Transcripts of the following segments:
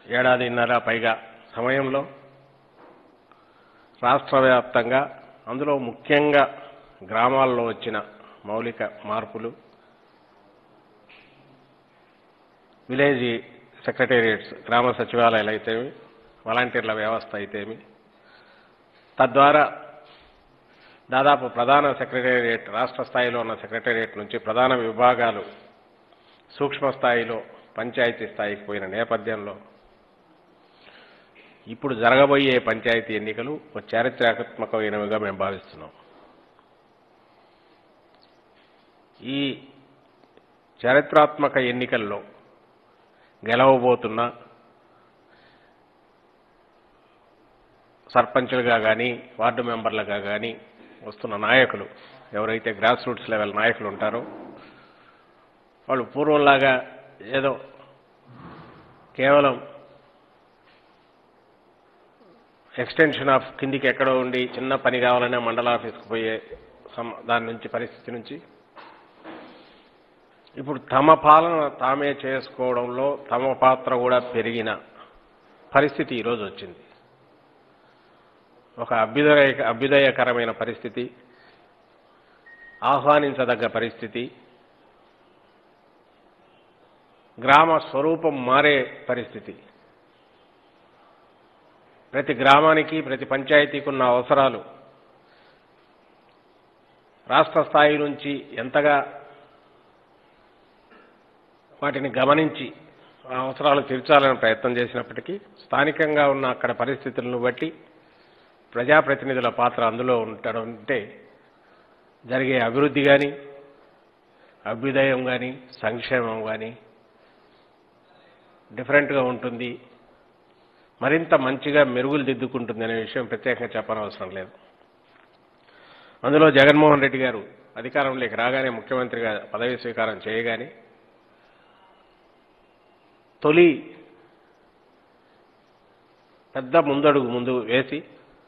ఏడాదిన్నర పైగా సమయంలో రాష్ట్ర వ్యాప్తంగా అందులో ముఖ్యంగా గ్రామాల్లో వచ్చిన మౌలిక మార్పులు విలేజ్ సెక్రటేరియట్స్ గ్రామ సచివాలయాలు అయితేమి వాలంటీర్ల వ్యవస్థ అయితేమి తద్వారా దాదాపు ప్రధాన సెక్రటేరియట్ రాష్ట్ర స్థాయిలో ఉన్న సెక్రటేరియట్ నుంచి ప్రధాన విభాగాలు సూక్ష్మ స్థాయిలో పంచాయతీ స్థాయికి పోయిన నేపథ్యంలో ఇప్పుడు జరగబోయే పంచాయతీ ఎన్నికలు ఒక చారిత్రాత్మకమైనవిగా మేము భావిస్తున్నాం ఈ చారిత్రాత్మక ఎన్నికల్లో గెలవబోతున్న సర్పంచులుగా కానీ వార్డు మెంబర్లుగా కానీ వస్తున్న నాయకులు ఎవరైతే గ్రాస్ రూట్స్ లెవెల్ నాయకులు ఉంటారో వాళ్ళు పూర్వంలాగా ఏదో కేవలం ఎక్స్టెన్షన్ ఆఫ్ కిందికి ఎక్కడో ఉండి చిన్న పని కావాలనే మండల ఆఫీస్కి పోయే సమ- దాని నుంచి పరిస్థితి నుంచి ఇప్పుడు తమ పాలన తామే చేసుకోవడంలో తమ పాత్ర కూడా పెరిగిన పరిస్థితి ఈరోజు వచ్చింది ఒక అభ్యుదయ అభ్యుదయకరమైన పరిస్థితి ఆహ్వానించదగ్గ పరిస్థితి గ్రామ స్వరూపం మారే పరిస్థితి ప్రతి గ్రామానికి ప్రతి పంచాయతీకి ఉన్న అవసరాలు రాష్ట్ర స్థాయి నుంచి ఎంతగా వాటిని గమనించి ఆ అవసరాలు తీర్చాలని ప్రయత్నం చేసినప్పటికీ స్థానికంగా ఉన్న అక్కడ పరిస్థితులను బట్టి ప్రజాప్రతినిధుల పాత్ర అందులో ఉండడం అంటే జరిగే అభివృద్ధి కానీ అభ్యుదయం కానీ సంక్షేమం కానీ డిఫరెంట్గా ఉంటుంది మరింత మంచిగా మెరుగులు దిద్దుకుంటుంది అనే విషయం ప్రత్యేకంగా చెప్పనవసరం లేదు అందులో జగన్మోహన్ రెడ్డి గారు అధికారంలోకి రాగానే ముఖ్యమంత్రిగా పదవి స్వీకారం చేయగానే తొలి పెద్ద ముందడుగు ముందు వేసి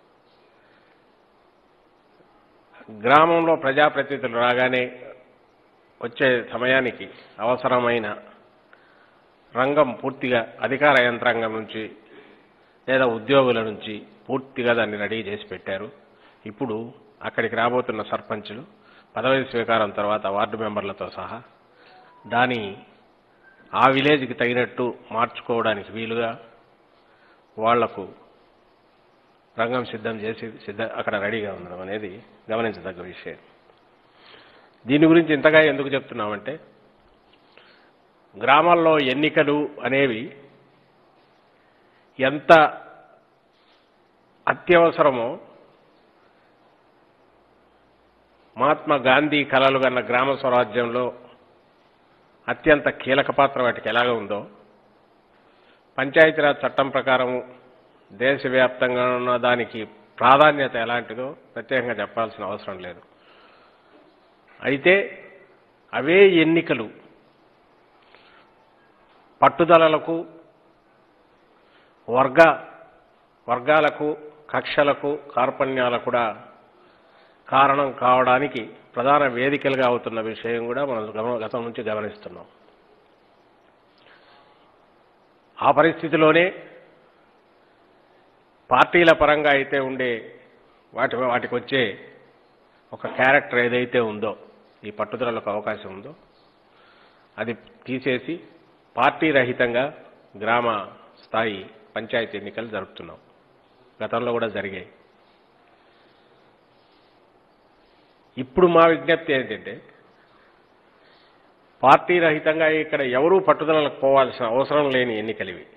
గ్రామంలో ప్రజాప్రతినిధులు రాగానే వచ్చే సమయానికి అవసరమైన రంగం పూర్తిగా అధికార యంత్రాంగం నుంచి లేదా ఉద్యోగుల నుంచి పూర్తిగా దాన్ని రెడీ చేసి పెట్టారు ఇప్పుడు అక్కడికి రాబోతున్న సర్పంచులు పదవి స్వీకారం తర్వాత వార్డు మెంబర్లతో సహా దాని ఆ విలేజ్కి తగినట్టు మార్చుకోవడానికి వీలుగా వాళ్లకు రంగం సిద్ధం చేసి సిద్ధ అక్కడ రెడీగా ఉండడం అనేది గమనించదగ్గ విషయం దీని గురించి ఇంతగా ఎందుకు చెప్తున్నామంటే గ్రామాల్లో ఎన్నికలు అనేవి ఎంత అత్యవసరమో మహాత్మా గాంధీ కలలు కన్న గ్రామ స్వరాజ్యంలో అత్యంత కీలక పాత్ర వాటికి ఎలాగ ఉందో పంచాయతీరాజ్ చట్టం ప్రకారం దేశవ్యాప్తంగా ఉన్న దానికి ప్రాధాన్యత ఎలాంటిదో ప్రత్యేకంగా చెప్పాల్సిన అవసరం లేదు అయితే అవే ఎన్నికలు పట్టుదలలకు వర్గ వర్గాలకు కక్షలకు కార్పణ్యాలకు కూడా కారణం కావడానికి ప్రధాన వేదికలుగా అవుతున్న విషయం కూడా మనం గమ- గతం నుంచి గమనిస్తున్నాం ఆ పరిస్థితిలోనే పార్టీల పరంగా అయితే ఉండే వాటి వాటికి వచ్చే ఒక క్యారెక్టర్ ఏదైతే ఉందో ఈ పట్టుదలకు అవకాశం ఉందో అది తీసేసి పార్టీ రహితంగా గ్రామ స్థాయి పంచాయతీ ఎన్నికలు జరుపుతున్నాం గతంలో కూడా జరిగాయి ఇప్పుడు మా విజ్ఞప్తి ఏంటంటే పార్టీ రహితంగా ఇక్కడ ఎవరూ పట్టుదలకు పోవాల్సిన అవసరం లేని ఎన్నికలు ఇవి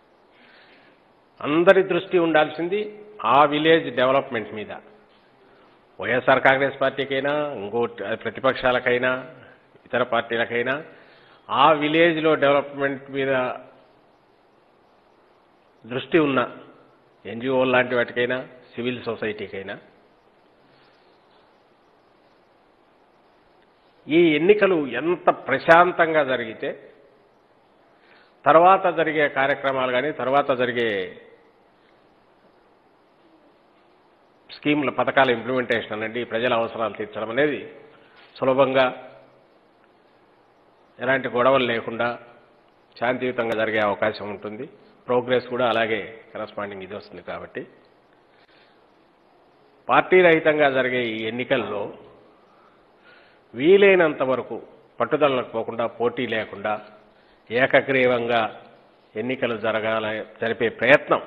అందరి దృష్టి ఉండాల్సింది ఆ విలేజ్ డెవలప్మెంట్ మీద వైఎస్ఆర్ కాంగ్రెస్ పార్టీకైనా ఇంకో ప్రతిపక్షాలకైనా ఇతర పార్టీలకైనా ఆ విలేజ్లో డెవలప్మెంట్ మీద దృష్టి ఉన్న ఎన్జిఓ లాంటి వాటికైనా సివిల్ సొసైటీకైనా ఈ ఎన్నికలు ఎంత ప్రశాంతంగా జరిగితే తర్వాత జరిగే కార్యక్రమాలు కానీ తర్వాత జరిగే స్కీముల పథకాల ఇంప్లిమెంటేషన్ అనండి ప్రజల అవసరాలు తీర్చడం అనేది సులభంగా ఎలాంటి గొడవలు లేకుండా శాంతియుతంగా జరిగే అవకాశం ఉంటుంది ప్రోగ్రెస్ కూడా అలాగే కరస్పాండింగ్ ఇది వస్తుంది కాబట్టి పార్టీ రహితంగా జరిగే ఈ ఎన్నికల్లో వీలైనంత వరకు పట్టుదలకు పోకుండా పోటీ లేకుండా ఏకగ్రీవంగా ఎన్నికలు జరగాల జరిపే ప్రయత్నం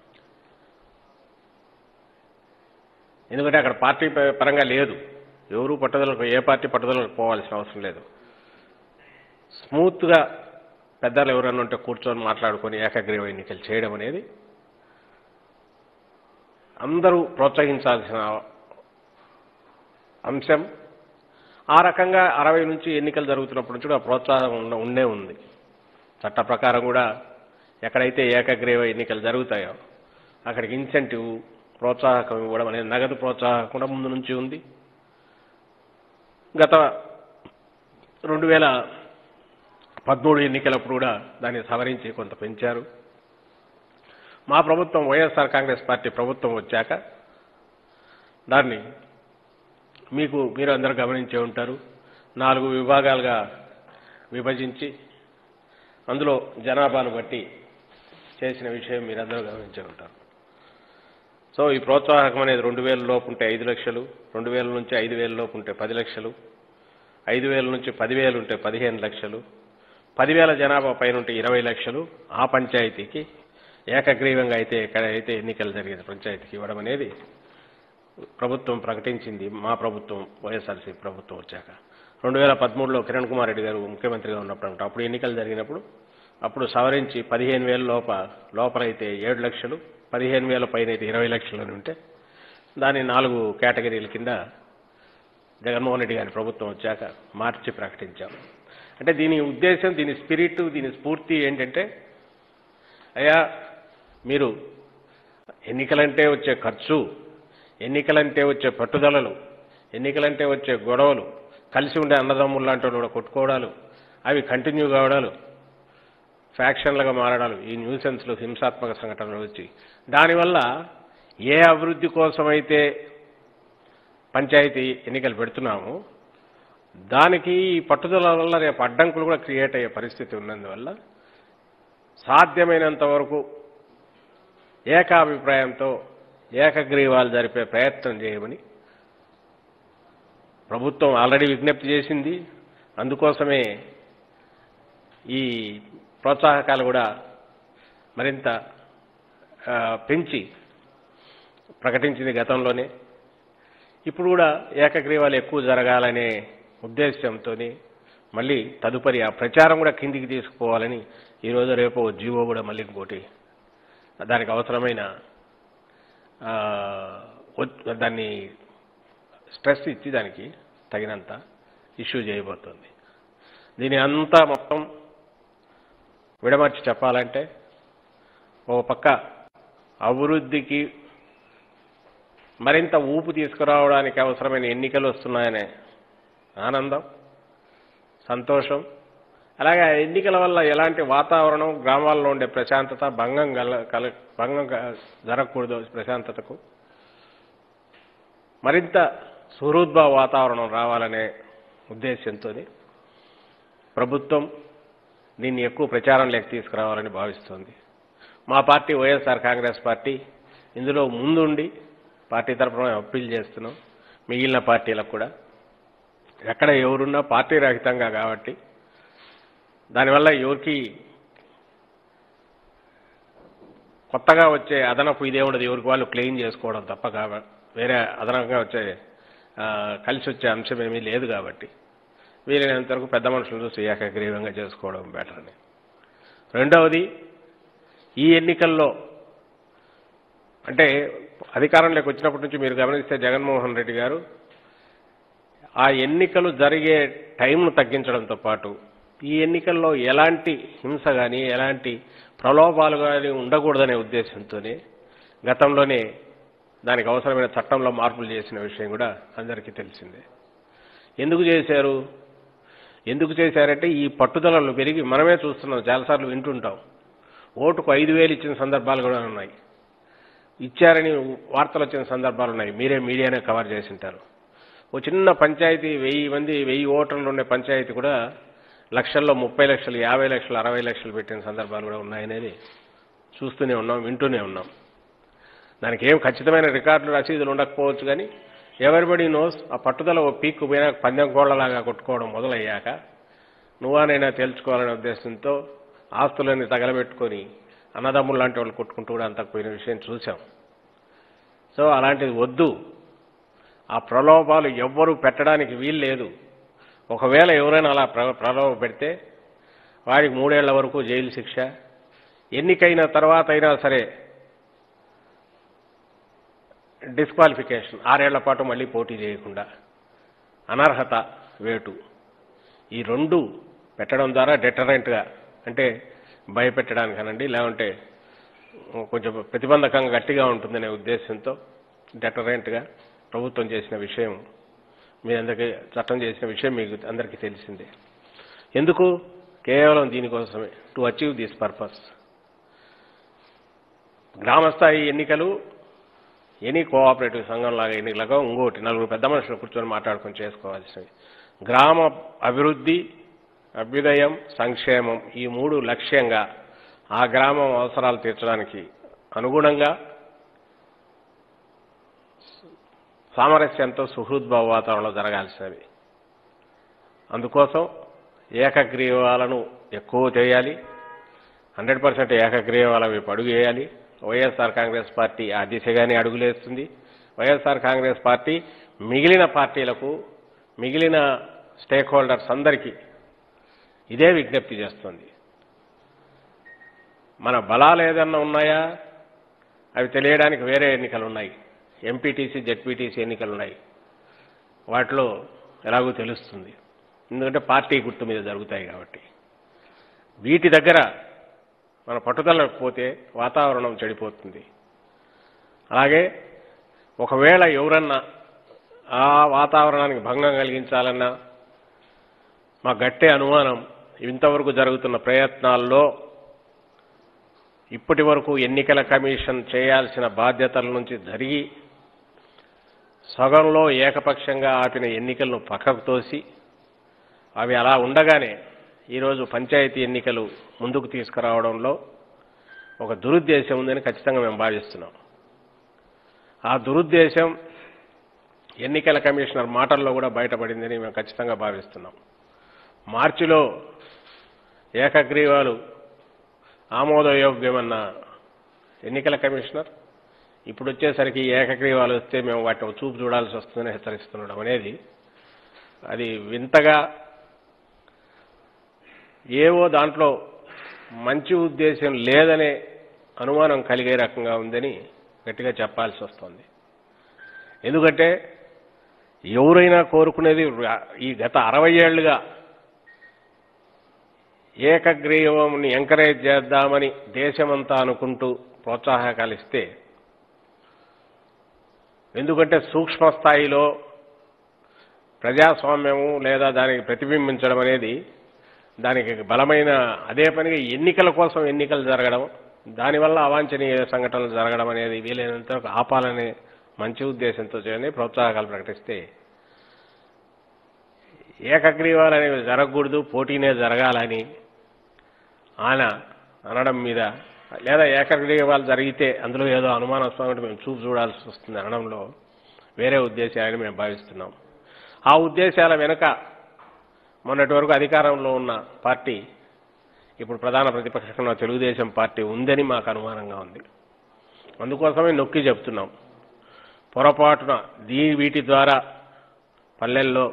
ఎందుకంటే అక్కడ పార్టీ ప- పరంగా లేదు ఎవరు పట్టుదలకు ఏ పార్టీ పట్టుదలకు పోవాల్సిన అవసరం లేదు స్మూత్గా పెద్దలు ఎవరన్నా ఉంటే కూర్చొని మాట్లాడుకొని ఏకగ్రీవ ఎన్నికలు చేయడం అనేది అందరూ ప్రోత్సహించాల్సిన అంశం ఆ రకంగా అరవై నుంచి ఎన్నికలు జరుగుతున్నప్పటి నుంచి కూడా ప్రోత్సాహం ఉండ- ఉండే ఉంది చట్ట ప్రకారం కూడా ఎక్కడైతే ఏకగ్రీవ ఎన్నికలు జరుగుతాయో అక్కడికి ఇన్సెంటివ్ ప్రోత్సాహకం ఇవ్వడం అనేది నగదు ప్రోత్సాహం కూడా ముందు నుంచి ఉంది గత రెండు వేల పదమూడు ఎన్నికలప్పుడు కూడా దాన్ని సవరించి కొంత పెంచారు మా ప్రభుత్వం వైఎస్ఆర్ కాంగ్రెస్ పార్టీ ప్రభుత్వం వచ్చాక దాన్ని మీకు మీరు అందరూ గమనించే ఉంటారు నాలుగు విభాగాలుగా విభజించి అందులో జనాభాను బట్టి చేసిన విషయం మీరందరూ గమనించే ఉంటారు సో ఈ ప్రోత్సాహకం అనేది రెండు వేల లోపు ఉంటే ఐదు లక్షలు రెండు వేల నుంచి ఐదు వేల లోపు ఉంటే పది లక్షలు ఐదు వేల నుంచి పదివేలు ఉంటే పదిహేను లక్షలు పదివేల జనాభా పైన ఉంటే ఇరవై లక్షలు ఆ పంచాయతీకి ఏకగ్రీవంగా అయితే ఎక్కడైతే ఎన్నికలు జరిగిన పంచాయతీకి ఇవ్వడం అనేది ప్రభుత్వం ప్రకటించింది మా ప్రభుత్వం వైఎస్ఆర్సీ ప్రభుత్వం వచ్చాక రెండు వేల పదమూడులో కిరణ్ కుమార్ రెడ్డి గారు ముఖ్యమంత్రిగా ఉన్నప్పుడు అంట అప్పుడు ఎన్నికలు జరిగినప్పుడు అప్పుడు సవరించి పదిహేను వేల లోప లోపలైతే ఏడు లక్షలు పదిహేను వేల పైన అయితే ఇరవై లక్షలు అని ఉంటే దాన్ని నాలుగు కేటగిరీల కింద జగన్మోహన్ రెడ్డి గారి ప్రభుత్వం వచ్చాక మార్చి ప్రకటించాం అంటే దీని ఉద్దేశం దీని స్పిరిట్ దీని స్ఫూర్తి ఏంటంటే అయ్యా మీరు ఎన్నికలంటే వచ్చే ఖర్చు ఎన్నికలంటే వచ్చే పట్టుదలలు ఎన్నికలంటే వచ్చే గొడవలు కలిసి ఉండే అన్నదమ్ములు లాంటి వాళ్ళు కూడా కొట్టుకోవడాలు అవి కంటిన్యూ కావడాలు ఫ్యాక్షన్లుగా మారడాలు ఈ న్యూసెన్స్లు హింసాత్మక సంఘటనలు వచ్చి దానివల్ల ఏ అభివృద్ధి కోసమైతే పంచాయతీ ఎన్నికలు పెడుతున్నామో దానికి ఈ పట్టుదల వల్ల రేపు అడ్డంకులు కూడా క్రియేట్ అయ్యే పరిస్థితి ఉన్నందువల్ల సాధ్యమైనంత వరకు ఏకాభిప్రాయంతో ఏకగ్రీవాలు జరిపే ప్రయత్నం చేయమని ప్రభుత్వం ఆల్రెడీ విజ్ఞప్తి చేసింది అందుకోసమే ఈ ప్రోత్సాహకాలు కూడా మరింత ఆ, పెంచి ప్రకటించింది గతంలోనే ఇప్పుడు కూడా ఏకగ్రీవాలు ఎక్కువ జరగాలనే ఉద్దేశంతో మళ్ళీ తదుపరి ఆ ప్రచారం కూడా కిందికి తీసుకుపోవాలని ఈరోజు రేపు ఓ జీవో కూడా మళ్ళీ ఇంకోటి దానికి అవసరమైన ఆ, ఒత్- దాన్ని స్ట్రెస్ ఇచ్చి దానికి తగినంత ఇష్యూ చేయబోతోంది దీని అంతా మొత్తం విడమర్చి చెప్పాలంటే ఓ పక్క అభివృద్ధికి మరింత ఊపు తీసుకురావడానికి అవసరమైన ఎన్నికలు వస్తున్నాయనే ఆనందం సంతోషం అలాగే ఆ ఎన్నికల వల్ల ఎలాంటి వాతావరణం గ్రామాల్లో ఉండే ప్రశాంతత భంగం కల కల భంగం క- జరగకూడదు ప్రశాంతతకు మరింత సుహృద్భావ వాతావరణం రావాలనే ఉద్దేశంతో ప్రభుత్వం దీన్ని ఎక్కువ ప్రచారంలోకి తీసుకురావాలని భావిస్తోంది మా పార్టీ వైఎస్ఆర్ కాంగ్రెస్ పార్టీ ఇందులో ముందుండి పార్టీ తరఫున అప్పీల్ చేస్తున్నాం మిగిలిన పార్టీలకు కూడా ఎక్కడ ఎవరున్నా పార్టీ రహితంగా కాబట్టి దానివల్ల ఎవరికి కొత్తగా వచ్చే అదనపు ఇదే ఉండదు ఎవరికి వాళ్ళు క్లెయిమ్ చేసుకోవడం తప్ప కాబ వేరే అదనంగా వచ్చే ఆ, కలిసి వచ్చే అంశం ఏమీ లేదు కాబట్టి వీలైనంత వరకు పెద్ద మనుషులు చూసి ఏకగ్రీవంగా చేసుకోవడం బెటర్ అని రెండవది ఈ ఎన్నికల్లో అంటే అధికారంలోకి వచ్చినప్పటి నుంచి మీరు గమనిస్తే జగన్మోహన్ రెడ్డి గారు ఆ ఎన్నికలు జరిగే టైంను తగ్గించడంతో పాటు ఈ ఎన్నికల్లో ఎలాంటి హింస కానీ ఎలాంటి ప్రలోభాలు కానీ ఉండకూడదనే ఉద్దేశంతోనే గతంలోనే దానికి అవసరమైన చట్టంలో మార్పులు చేసిన విషయం కూడా అందరికీ తెలిసిందే ఎందుకు చేశారు ఎందుకు చేశారంటే ఈ పట్టుదలలు పెరిగి మనమే చూస్తున్నాం చాలాసార్లు వింటుంటాం ఓటుకు ఐదు వేలు ఇచ్చిన సందర్భాలు కూడా ఉన్నాయి ఇచ్చారని వార్తలు వచ్చిన సందర్భాలు ఉన్నాయి మీరే మీడియానే కవర్ చేసింటారు ఓ చిన్న పంచాయతీ వెయ్యి మంది వెయ్యి ఓటర్లు ఉండే పంచాయతీ కూడా లక్షల్లో ముప్పై లక్షలు యాభై లక్షలు అరవై లక్షలు పెట్టిన సందర్భాలు కూడా ఉన్నాయనేది చూస్తూనే ఉన్నాం వింటూనే ఉన్నాం దానికి ఏం ఖచ్చితమైన రికార్డులు రసీదులు ఉండకపోవచ్చు కానీ ఎవరిబడి నోస్ ఆ పట్టుదల ఓ పీక్కు పోయినా పందెం కోళ్లలాగా కొట్టుకోవడం మొదలయ్యాక నువ్వానైనా తేల్చుకోవాలనే ఉద్దేశంతో ఆస్తులన్నీ తగలబెట్టుకొని అన్నదమ్ములు లాంటి వాళ్ళు కొట్టుకుంటూ కూడా అంతకు పోయిన విషయం చూసాం సో అలాంటిది వద్దు ఆ ప్రలోభాలు ఎవ్వరూ పెట్టడానికి వీలు లేదు ఒకవేళ ఎవరైనా అలా ప్ర ప్రలోభ పెడితే వారికి మూడేళ్ల వరకు జైలు శిక్ష ఎన్నికైన తర్వాత అయినా సరే డిస్క్వాలిఫికేషన్ ఆరేళ్ల పాటు మళ్ళీ పోటీ చేయకుండా అనర్హత వేటు ఈ రెండు పెట్టడం ద్వారా డెటరెంట్గా అంటే భయపెట్టడానికి అనండి లేకుంటే కొంచెం ప్రతిబంధకంగా గట్టిగా ఉంటుందనే ఉద్దేశంతో డెటరెంట్గా ప్రభుత్వం చేసిన విషయం మీ అందరికీ చట్టం చేసిన విషయం మీకు అందరికీ తెలిసిందే ఎందుకు కేవలం దీనికోసమే టు అచీవ్ దిస్ పర్పస్ గ్రామస్థాయి ఎన్నికలు ఎనీ కోఆపరేటివ్ సంఘంలాగా ఎన్నికలుగా ఇంకోటి నలుగురు పెద్ద మనుషులు కూర్చొని మాట్లాడుకొని చేసుకోవాల్సినవి గ్రామ అభివృద్ధి అభ్యుదయం సంక్షేమం ఈ మూడు లక్ష్యంగా ఆ గ్రామం అవసరాలు తీర్చడానికి అనుగుణంగా సామరస్యంతో సుహృద్భావ వాతావరణంలో జరగాల్సినవి అందుకోసం ఏకగ్రీవాలను ఎక్కువ చేయాలి హండ్రెడ్ పర్సెంట్ ఏకగ్రీవాల వైపు అడుగు వేయాలి వైఎస్ఆర్ కాంగ్రెస్ పార్టీ ఆ దిశగానే అడుగులేస్తుంది వైఎస్ఆర్ కాంగ్రెస్ పార్టీ మిగిలిన పార్టీలకు మిగిలిన స్టేక్ హోల్డర్స్ అందరికీ ఇదే విజ్ఞప్తి చేస్తుంది మన బలాలు ఏదన్నా ఉన్నాయా అవి తెలియడానికి వేరే ఎన్నికలు ఉన్నాయి ఎంపీటీసీ జెడ్పీటీసీ ఎన్నికలు ఉన్నాయి వాటిలో ఎలాగో తెలుస్తుంది ఎందుకంటే పార్టీ గుర్తు మీద జరుగుతాయి కాబట్టి వీటి దగ్గర మన పట్టుదల పోతే వాతావరణం చెడిపోతుంది అలాగే ఒకవేళ ఎవరన్నా ఆ వాతావరణానికి భంగం కలిగించాలన్నా మా గట్టే అనుమానం ఇంతవరకు జరుగుతున్న ప్రయత్నాల్లో ఇప్పటి వరకు ఎన్నికల కమిషన్ చేయాల్సిన బాధ్యతల నుంచి జరిగి సగంలో ఏకపక్షంగా ఆపిన ఎన్నికలను పక్కకు తోసి అవి అలా ఉండగానే ఈరోజు పంచాయతీ ఎన్నికలు ముందుకు తీసుకురావడంలో ఒక దురుద్దేశం ఉందని ఖచ్చితంగా మేము భావిస్తున్నాం ఆ దురుద్దేశం ఎన్నికల కమిషనర్ మాటల్లో కూడా బయటపడిందని మేము ఖచ్చితంగా భావిస్తున్నాం మార్చిలో ఏకగ్రీవాలు ఆమోదయోగ్యమన్న ఎన్నికల కమిషనర్ ఇప్పుడు వచ్చేసరికి ఏకగ్రీవాలు వస్తే మేము వాటిని చూపు చూడాల్సి వస్తుందని హెచ్చరిస్తుండడం అనేది అది వింతగా ఏవో దాంట్లో మంచి ఉద్దేశం లేదనే అనుమానం కలిగే రకంగా ఉందని గట్టిగా చెప్పాల్సి వస్తుంది ఎందుకంటే ఎవరైనా కోరుకునేది ఈ గత అరవై ఏళ్లుగా ఏకగ్రీవంని ఎంకరేజ్ చేద్దామని దేశమంతా అనుకుంటూ ప్రోత్సాహకాలు ఇస్తే ఎందుకంటే సూక్ష్మ స్థాయిలో ప్రజాస్వామ్యము లేదా దానికి ప్రతిబింబించడం అనేది దానికి బలమైన అదే పనిగా ఎన్నికల కోసం ఎన్నికలు జరగడం దానివల్ల అవాంఛనీయ సంఘటనలు జరగడం అనేది వీలైనంత వరకు ఆపాలనే మంచి ఉద్దేశంతో చేయని ప్రోత్సాహకాలు ప్రకటిస్తే ఏకగ్రీవాలు అనేవి జరగకూడదు పోటీనే జరగాలని ఆయన అనడం మీద లేదా ఏకగ్రీవాలు జరిగితే అందులో ఏదో అనుమానాస్పదం మేము చూపు చూడాల్సి వస్తుంది అనడంలో వేరే ఉద్దేశాలని మేము భావిస్తున్నాం ఆ ఉద్దేశాల వెనుక మొన్నటి వరకు అధికారంలో ఉన్న పార్టీ ఇప్పుడు ప్రధాన ప్రతిపక్షంలో తెలుగుదేశం పార్టీ ఉందని మాకు అనుమానంగా ఉంది అందుకోసమే నొక్కి చెప్తున్నాం పొరపాటున దీ వీటి ద్వారా పల్లెల్లో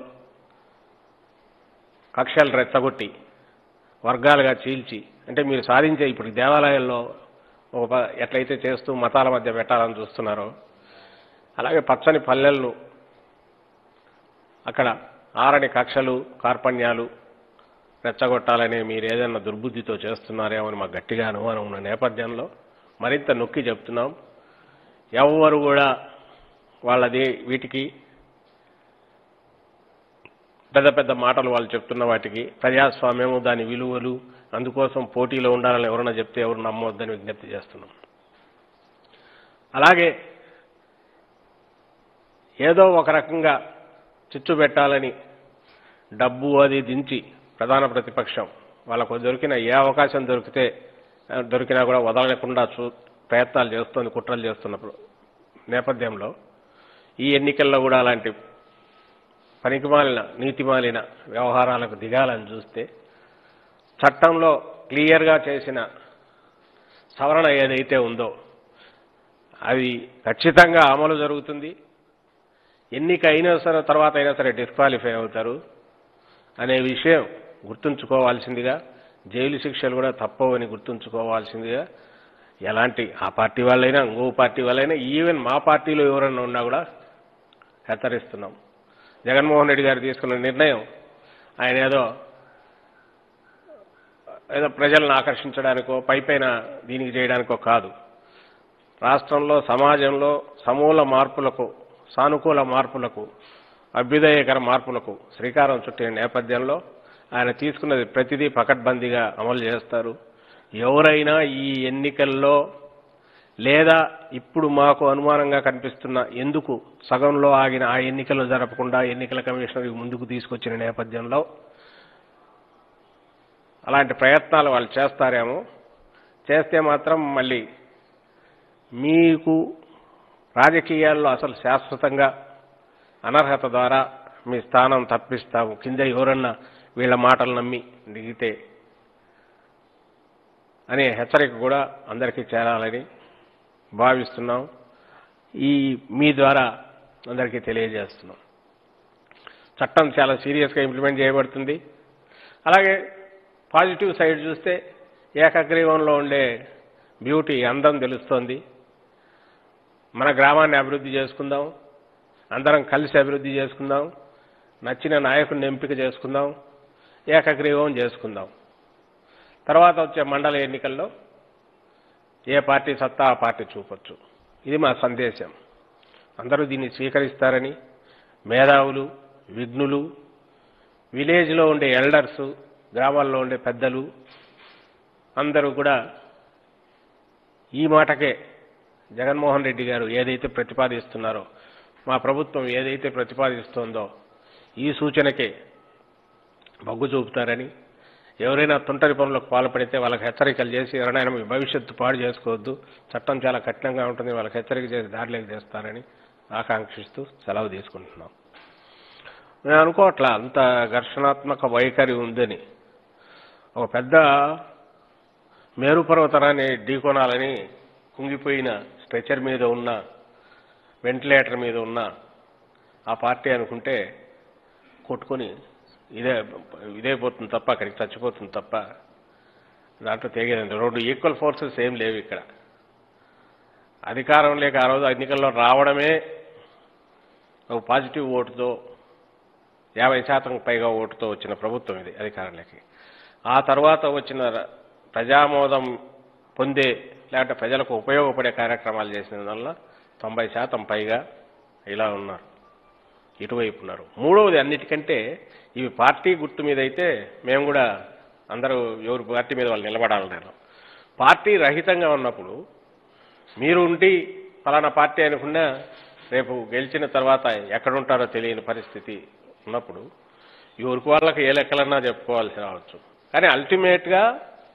కక్షలు రెచ్చగొట్టి వర్గాలుగా చీల్చి అంటే మీరు సాధించే ఇప్పుడు దేవాలయాల్లో ఒక ప- ఎట్లయితే చేస్తూ మతాల మధ్య పెట్టాలని చూస్తున్నారో అలాగే పచ్చని పల్లెలను అక్కడ ఆరని కక్షలు కార్పణ్యాలు రెచ్చగొట్టాలని మీరు ఏదైనా దుర్బుద్ధితో చేస్తున్నారేమో అని మాకు గట్టిగా అనుమానం ఉన్న నేపథ్యంలో మరింత నొక్కి చెప్తున్నాం ఎవ్వరు కూడా వాళ్ళది వీటికి పెద్ద పెద్ద మాటలు వాళ్ళు చెప్తున్న వాటికి ప్రజాస్వామ్యము దాని విలువలు అందుకోసం పోటీలో ఉండాలని ఎవరన్నా చెప్తే ఎవరు నమ్మవద్దని విజ్ఞప్తి చేస్తున్నాం అలాగే ఏదో ఒక రకంగా చిచ్చు పెట్టాలని డబ్బు అది దించి ప్రధాన ప్రతిపక్షం వాళ్ళకు దొరికిన ఏ అవకాశం దొరికితే ఆ, దొరికినా కూడా వదలకుండా చూ ప్రయత్నాలు చేస్తోంది కుట్రలు చేస్తున్నప్పుడు నేపథ్యంలో ఈ ఎన్నికల్లో కూడా అలాంటి పనికిమాలిన నీతిమాలిన వ్యవహారాలకు దిగాలని చూస్తే చట్టంలో క్లియర్గా చేసిన సవరణ ఏదైతే ఉందో అది ఖచ్చితంగా అమలు జరుగుతుంది ఎన్నిక అయినా సరే తర్వాత అయినా సరే డిస్క్వాలిఫై అవుతారు అనే విషయం గుర్తుంచుకోవాల్సిందిగా జైలు శిక్షలు కూడా తప్పవని గుర్తుంచుకోవాల్సిందిగా ఎలాంటి ఆ పార్టీ వాళ్ళైనా ఇంకో పార్టీ వాళ్ళైనా ఈవెన్ మా పార్టీలో ఎవరన్నా ఉన్నా కూడా హెచ్చరిస్తున్నాం జగన్మోహన్ రెడ్డి గారు తీసుకున్న నిర్ణయం ఆయన ఏదో ఏదో ప్రజలను ఆకర్షించడానికో పైపైన దీనికి చేయడానికో కాదు రాష్ట్రంలో సమాజంలో సమూల మార్పులకు సానుకూల మార్పులకు అభ్యుదయకర మార్పులకు శ్రీకారం చుట్టిన నేపథ్యంలో ఆయన తీసుకున్నది ప్రతిదీ పకడ్బందీగా అమలు చేస్తారు ఎవరైనా ఈ ఎన్నికల్లో లేదా ఇప్పుడు మాకు అనుమానంగా కనిపిస్తున్న ఎందుకు సగంలో ఆగిన ఆ ఎన్నికలు జరపకుండా ఎన్నికల కమిషనర్ ముందుకు తీసుకొచ్చిన నేపథ్యంలో అలాంటి ప్రయత్నాలు వాళ్ళు చేస్తారేమో చేస్తే మాత్రం మళ్ళీ మీకు రాజకీయాల్లో అసలు శాశ్వతంగా అనర్హత ద్వారా మీ స్థానం తప్పిస్తాము కింద ఎవరన్నా వీళ్ళ మాటలు నమ్మి దిగితే అనే హెచ్చరిక కూడా అందరికీ చేరాలని భావిస్తున్నాం ఈ మీ ద్వారా అందరికీ తెలియజేస్తున్నాం చట్టం చాలా సీరియస్గా ఇంప్లిమెంట్ చేయబడుతుంది అలాగే పాజిటివ్ సైడ్ చూస్తే ఏకగ్రీవంలో ఉండే బ్యూటీ అందం తెలుస్తోంది మన గ్రామాన్ని అభివృద్ధి చేసుకుందాం అందరం కలిసి అభివృద్ధి చేసుకుందాం నచ్చిన నాయకుడిని ఎంపిక చేసుకుందాం ఏకగ్రీవం చేసుకుందాం తర్వాత వచ్చే మండల ఎన్నికల్లో ఏ పార్టీ సత్తా ఆ పార్టీ చూపొచ్చు ఇది మా సందేశం అందరూ దీన్ని స్వీకరిస్తారని మేధావులు విఘ్నులు విలేజ్లో ఉండే ఎల్డర్స్ గ్రామాల్లో ఉండే పెద్దలు అందరూ కూడా ఈ మాటకే జగన్మోహన్ రెడ్డి గారు ఏదైతే ప్రతిపాదిస్తున్నారో మా ప్రభుత్వం ఏదైతే ప్రతిపాదిస్తోందో ఈ సూచనకే మొగ్గు చూపుతారని ఎవరైనా తుంటరి పనులకు పాల్పడితే వాళ్ళకి హెచ్చరికలు చేసి ఎవరైనా మీ భవిష్యత్తు పాడు చేసుకోవద్దు చట్టం చాలా కఠినంగా ఉంటుంది వాళ్ళకి హెచ్చరిక చేసి దారిలోకి చేస్తారని ఆకాంక్షిస్తూ సెలవు తీసుకుంటున్నాం నేను అనుకోవట్లా అంత ఘర్షణాత్మక వైఖరి ఉందని ఒక పెద్ద మేరు పర్వతరాన్ని ఢీకొనాలని కుంగిపోయిన స్ట్రెచర్ మీద ఉన్న వెంటిలేటర్ మీద ఉన్న ఆ పార్టీ అనుకుంటే కొట్టుకొని ఇదే ఇదే పోతుంది తప్ప అక్కడికి చచ్చిపోతుంది తప్ప దాంట్లో తెగేదండి రెండు ఈక్వల్ ఫోర్సెస్ ఏం లేవు ఇక్కడ అధికారం లేక ఆ రోజు ఎన్నికల్లో రావడమే ఒక పాజిటివ్ ఓటుతో యాభై శాతం పైగా ఓటుతో వచ్చిన ప్రభుత్వం ఇది అధికారంలోకి ఆ తర్వాత వచ్చిన ర- ప్రజామోదం పొందే లేకపోతే ప్రజలకు ఉపయోగపడే కార్యక్రమాలు చేసిన వల్ల తొంభై శాతం పైగా ఇలా ఉన్నారు ఇటువైపు ఉన్నారు మూడవది అన్నిటికంటే ఇవి పార్టీ గుర్తు మీద అయితే మేము కూడా అందరూ ఎవరి పార్టీ మీద వాళ్ళు నిలబడాలన్నారు పార్టీ రహితంగా ఉన్నప్పుడు మీరు ఉండి ఫలానా పార్టీ అనుకున్నా రేపు గెలిచిన తర్వాత ఎక్కడుంటారో తెలియని పరిస్థితి ఉన్నప్పుడు ఎవరికి వాళ్ళకి ఏ లెక్కలన్నా చెప్పుకోవాల్సి రావచ్చు కానీ అల్టిమేట్గా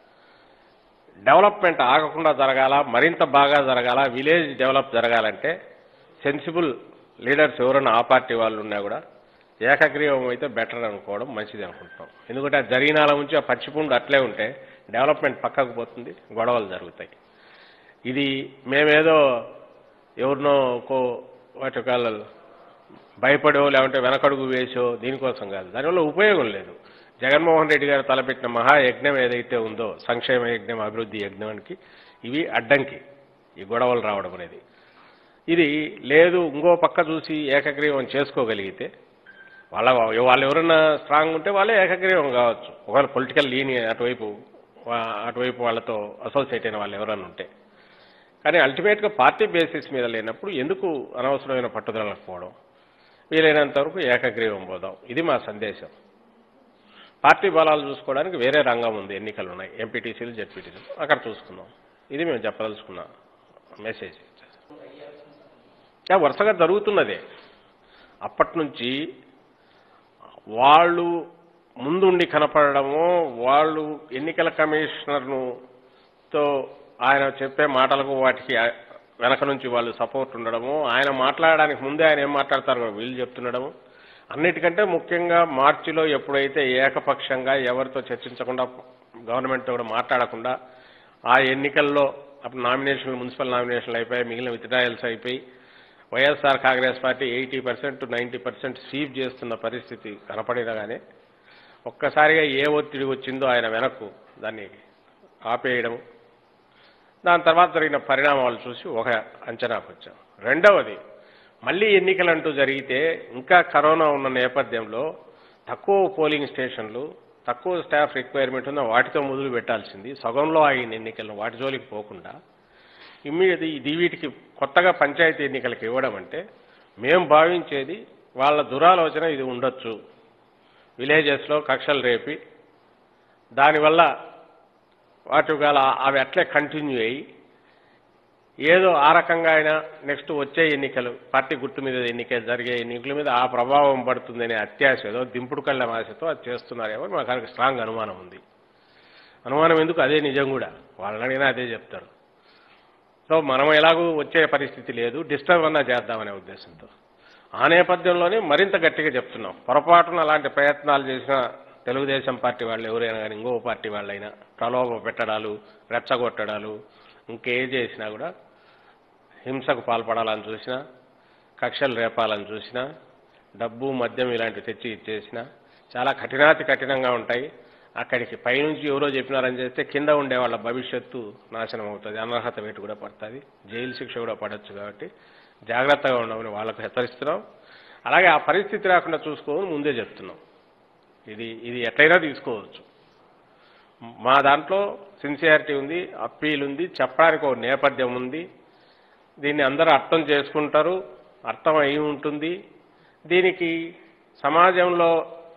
డెవలప్మెంట్ ఆగకుండా జరగాల మరింత బాగా జరగాల విలేజ్ డెవలప్ జరగాలంటే సెన్సిబుల్ లీడర్స్ ఎవరైనా ఆ పార్టీ వాళ్ళు ఉన్నా కూడా ఏకగ్రీవం అయితే బెటర్ అనుకోవడం మంచిది అనుకుంటున్నాం ఎందుకంటే ఆ జరిగినాల నుంచి ఆ పచ్చిపుండు అట్లే ఉంటే డెవలప్మెంట్ పక్కకు పోతుంది గొడవలు జరుగుతాయి ఇది మేమేదో ఎవరినో కో వాటి కాళ్ళు భయపడో లేకుంటే వెనకడుగు వేసో దీనికోసం కాదు దానివల్ల ఉపయోగం లేదు జగన్మోహన్ రెడ్డి గారు తలపెట్టిన మహాయజ్ఞం ఏదైతే ఉందో సంక్షేమ యజ్ఞం అభివృద్ధి యజ్ఞానికి ఇవి అడ్డంకి ఈ గొడవలు రావడం అనేది ఇది లేదు ఇంకో పక్క చూసి ఏకగ్రీవం చేసుకోగలిగితే వాళ్ళ వాళ్ళు ఎవరైనా స్ట్రాంగ్ ఉంటే వాళ్ళే ఏకగ్రీవం కావచ్చు ఒకవేళ పొలిటికల్ లీని అటువైపు వా- అటువైపు వాళ్ళతో అసోసియేట్ అయిన వాళ్ళు ఎవరైనా ఉంటే కానీ అల్టిమేట్గా పార్టీ బేసిస్ మీద లేనప్పుడు ఎందుకు అనవసరమైన పట్టుదలకు పోవడం వీలైనంత వరకు ఏకగ్రీవం పోదాం ఇది మా సందేశం పార్టీ బలాలు చూసుకోవడానికి వేరే రంగం ఉంది ఎన్నికలు ఉన్నాయి ఎంపీటీసీలు జెడ్పీటీసీలు అక్కడ చూసుకుందాం ఇది మేము చెప్పదలుచుకున్న మెసేజ్ యా, వరుసగా జరుగుతున్నదే అప్పటి నుంచి వాళ్ళు ముందుండి కనపడడము వాళ్ళు ఎన్నికల కమిషనర్ను తో ఆయన చెప్పే మాటలకు వాటికి ఆ- వెనక నుంచి వాళ్ళు సపోర్ట్ ఉండడము ఆయన మాట్లాడడానికి ముందే ఆయన ఏం మాట్లాడతారో వీళ్ళు చెప్తుండడము అన్నిటికంటే ముఖ్యంగా మార్చిలో ఎప్పుడైతే ఏకపక్షంగా ఎవరితో చర్చించకుండా గవర్నమెంట్తో కూడా మాట్లాడకుండా ఆ ఎన్నికల్లో అప్పుడు నామినేషన్లు మున్సిపల్ నామినేషన్లు అయిపోయి మిగిలిన విత్డ్రాయల్స్ అయిపోయి YSR Congress party eighty percent ninety percent sweep చేస్తున్న పరిస్థితి కనపడినగానే ఒక్కసారిగా ఏ ఒత్తిడి వచ్చిందో ఆయన వెనక్కు దాన్ని ఆపేయడం దాని తర్వాత జరిగిన పరిణామాలు చూసి ఒక అంచనాకు వచ్చాం రెండవది మళ్ళీ ఎన్నికలంటూ జరిగితే ఇంకా కరోనా ఉన్న నేపథ్యంలో తక్కువ పోలింగ్ స్టేషన్లు తక్కువ స్టాఫ్ రిక్వైర్మెంట్ ఉన్న వాటితో మొదలు పెట్టాల్సింది సగంలో ఆగిన ఎన్నికలను వాటి జోలికి పోకుండా ఇమ్మీడియట్ ఇది వీటికి కొత్తగా పంచాయతీ ఎన్నికలకు ఇవ్వడం అంటే మేము భావించేది వాళ్ళ దురాలోచన ఇది ఉండొచ్చు విలేజెస్లో కక్షలు రేపి దానివల్ల వాటి గల అవి అట్లే కంటిన్యూ అయ్యి ఏదో ఆ రకంగా అయినా నెక్స్ట్ వచ్చే ఎన్నికలు పార్టీ గుర్తు మీద ఎన్నికలు జరిగే ఎన్నికల మీద ఆ ప్రభావం పడుతుందనే అత్యాశ ఏదో దింపుడు కళ్ళ ఆశతో అది చేస్తున్నారేమో అని మాకు స్ట్రాంగ్ అనుమానం ఉంది అనుమానం ఎందుకు అదే నిజం కూడా వాళ్ళని అడిగినా అదే చెప్తారు సో మనం ఎలాగూ వచ్చే పరిస్థితి లేదు డిస్టర్బ్ అన్నా చేద్దామనే ఉద్దేశంతో ఆ నేపథ్యంలోనే మరింత గట్టిగా చెప్తున్నాం పొరపాటున అలాంటి ప్రయత్నాలు చేసిన తెలుగుదేశం పార్టీ వాళ్ళు ఎవరైనా కానీ ఇంకో పార్టీ వాళ్ళైనా ప్రలోభ పెట్టడాలు రెచ్చగొట్టడాలు ఇంకే చేసినా కూడా హింసకు పాల్పడాలని చూసినా కక్షలు రేపాలని చూసినా డబ్బు మద్యం ఇలాంటివి తెచ్చి ఇచ్చేసినా చాలా కఠినాతి కఠినంగా ఉంటాయి అక్కడికి పైనుంచి ఎవరో చెప్పినారని చేస్తే కింద ఉండే వాళ్ళ భవిష్యత్తు నాశనం అవుతుంది అనర్హత వేటు కూడా పడుతుంది జైలు శిక్ష కూడా పడవచ్చు కాబట్టి జాగ్రత్తగా ఉండమని వాళ్ళకు హెచ్చరిస్తున్నాం అలాగే ఆ పరిస్థితి రాకుండా చూసుకోమని ముందే చెప్తున్నాం ఇది ఇది ఎట్లయినా తీసుకోవచ్చు మా దాంట్లో సిన్సియారిటీ ఉంది అప్పీల్ ఉంది చెప్పడానికి ఒక నేపథ్యం ఉంది దీన్ని అందరూ అర్థం చేసుకుంటారు అర్థం అయి ఉంటుంది దీనికి సమాజంలో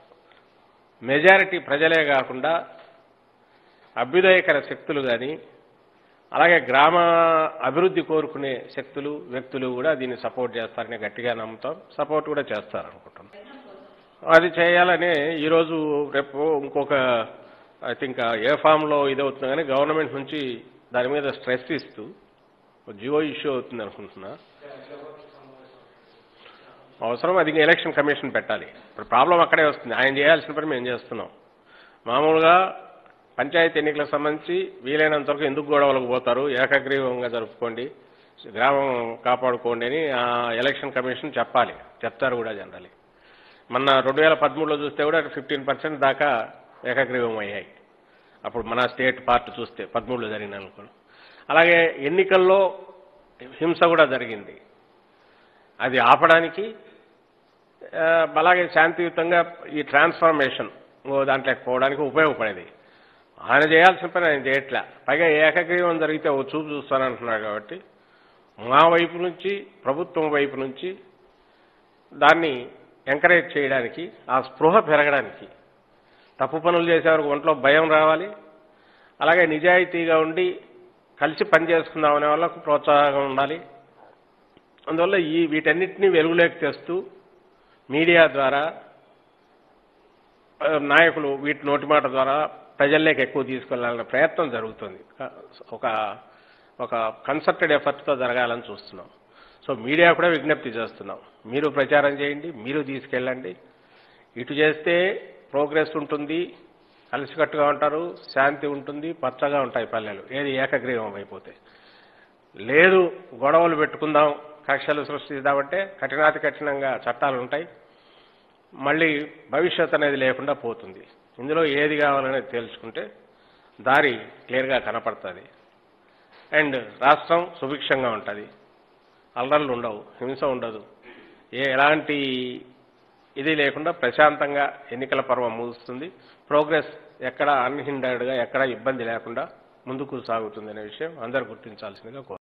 మెజారిటీ ప్రజలే కాకుండా అభ్యుదయకర శక్తులు కానీ అలాగే గ్రామ అభివృద్ధి కోరుకునే శక్తులు వ్యక్తులు కూడా దీన్ని సపోర్ట్ చేస్తారని గట్టిగా నమ్ముతాం సపోర్ట్ కూడా చేస్తారు అనుకుంటున్నాం అది చేయాలని ఈరోజు రేపు ఇంకొక ఐ థింక్ ఏ ఫామ్లో ఇదవుతుంది కానీ గవర్నమెంట్ నుంచి దాని మీద స్ట్రెస్ ఇస్తూ జియో ఇష్యూ అవుతుంది అనుకుంటున్నా అవసరం అది ఇంకా ఎలక్షన్ కమిషన్ పెట్టాలి ఇప్పుడు ప్రాబ్లం అక్కడే వస్తుంది ఆయన చేయాల్సిన పని మేము చేస్తున్నాం మామూలుగా పంచాయతీ ఎన్నికలకు సంబంధించి వీలైనంత వరకు ఎందుకు గొడవలకు పోతారు ఏకగ్రీవంగా జరుపుకోండి గ్రామం కాపాడుకోండి అని ఆ ఎలక్షన్ కమిషన్ చెప్పాలి చెప్తారు కూడా జనరలీ మొన్న రెండు వేల పదమూడులో చూస్తే కూడా ఫిఫ్టీన్ పర్సెంట్ దాకా ఏకగ్రీవం అయ్యాయి అప్పుడు మన స్టేట్ పార్ట్ చూస్తే పదమూడులో జరిగిన అనుకో అలాగే ఎన్నికల్లో హింస కూడా జరిగింది అది ఆపడానికి ఆ, అలాగే శాంతియుతంగా ఈ ట్రాన్స్ఫర్మేషన్ ఓ దాంట్లోకి పోవడానికి ఉపయోగపడేది ఆయన చేయాల్సిన పని ఆయన చేయట్లే పైగా ఏకగ్రీవం జరిగితే ఓ చూపు చూస్తానంటున్నాడు కాబట్టి మా వైపు నుంచి ప్రభుత్వం వైపు నుంచి దాన్ని ఎంకరేజ్ చేయడానికి ఆ స్పృహ పెరగడానికి తప్పు పనులు చేసేవారికి ఒంట్లో భయం రావాలి అలాగే నిజాయితీగా ఉండి కలిసి పని చేసుకుందామనే వాళ్ళకు ప్రోత్సాహం ఉండాలి అందువల్ల ఈ వీటన్నిటిని వెలుగులోకి తెస్తూ మీడియా ద్వారా ఆ, నాయకులు వీటి నోటి మాట ద్వారా ప్రజల్లోకి ఎక్కువ తీసుకెళ్లాలనే ప్రయత్నం జరుగుతుంది ఒక ఒక కన్సర్టెడ్ ఎఫర్ట్తో జరగాలని చూస్తున్నాం సో మీడియా కూడా విజ్ఞప్తి చేస్తున్నాం మీరు ప్రచారం చేయండి మీరు తీసుకెళ్ళండి ఇటు చేస్తే ప్రోగ్రెస్ ఉంటుంది కలిసికట్టుగా ఉంటారు శాంతి ఉంటుంది పచ్చగా ఉంటాయి పల్లెలు ఏది ఏకగ్రీవం అయిపోతే లేదు గొడవలు పెట్టుకుందాం కక్షలు సృష్టిద్దామంటే కఠినాతి కఠినంగా చట్టాలు ఉంటాయి మళ్ళీ భవిష్యత్ అనేది లేకుండా పోతుంది ఇందులో ఏది కావాలనేది తేల్చుకుంటే దారి క్లియర్గా కనపడుతుంది అండ్ రాష్ట్రం సుభిక్షంగా ఉంటుంది అల్లర్లు ఉండవు హింస ఉండదు ఏ ఎలాంటి ఇది లేకుండా ప్రశాంతంగా ఎన్నికల పర్వం ముగుస్తుంది ప్రోగ్రెస్ ఎక్కడ అన్హిండర్డ్గా ఎక్కడ ఇబ్బంది లేకుండా ముందుకు సాగుతుంది అనే విషయం అందరూ గుర్తించాల్సిందిగా కోరు